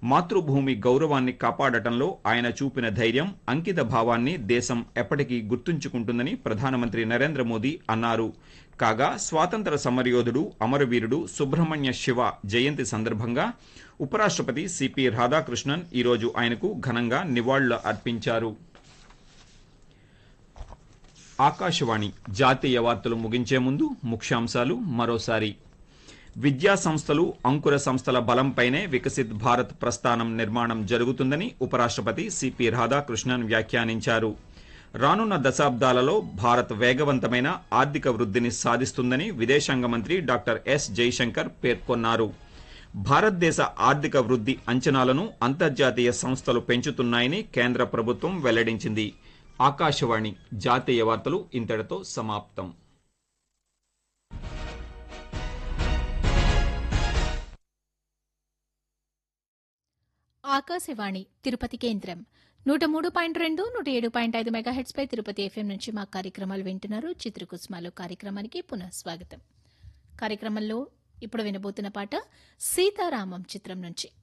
మాతృభూమి గౌరవాన్ని కాపాడటంలో ఆయన చూపిన ధైర్యం అంకిత భావాన్ని దేశం ఎప్పటికీ గుర్తుంచుకుంటుందని ప్రధానమంత్రి నరేంద్ర మోదీ అన్నారు కాగా స్వాతంత్ర సమరయోధుడు అమరవీరుడు సుబ్రహ్మణ్య శివ జయంతి సందర్భంగా ఉపరాష్ట్రపతి సిపి రాధాకృష్ణన్ ఈరోజు ఆయనకు ఘనంగా నివాళులు అర్పించారు ఆకాశవాణి జాతీయ వార్తలు ముగించే ముందు ముఖ్యాంశాలు మరోసారి విద్యా సంస్థలు అంకుర సంస్థల బలంపైనే వికసిత్ భారత్ ప్రస్థానం నిర్మాణం జరుగుతుందని ఉపరాష్ట్రపతి సిపి రాధాకృష్ణన్ వ్యాఖ్యానించారు రానున్న దశాబ్దాలలో భారత్ వేగవంతమైన ఆర్థిక వృద్ధిని సాధిస్తుందని విదేశాంగ మంత్రి డాక్టర్ ఎస్ జైశంకర్ పేర్కొన్నారు భారతదేశ ఆర్థిక వృద్ధి అంచనాలను అంతర్జాతీయ సంస్థలు పెంచుతున్నాయని కేంద్ర ప్రభుత్వం వెల్లడించింది ఆకాశవాణి జాతీయ వార్తలు ఇంతటితో సమాప్తం ఆకాశవాణి తిరుపతి కేంద్రం నూట మూడు పాయింట్ రెండు నూట ఏడు పాయింట్ ఐదు మెగాహెట్స్ పై తిరుపతి ఎఫ్ఎం నుంచి మా కార్యక్రమాలు వింటున్నారు చిత్రకుస్మాలు కార్యక్రమానికి పునః స్వాగతం కార్యక్రమంలో ఇప్పుడు వినబోతున్న పాట సీతారామం చిత్రం నుంచి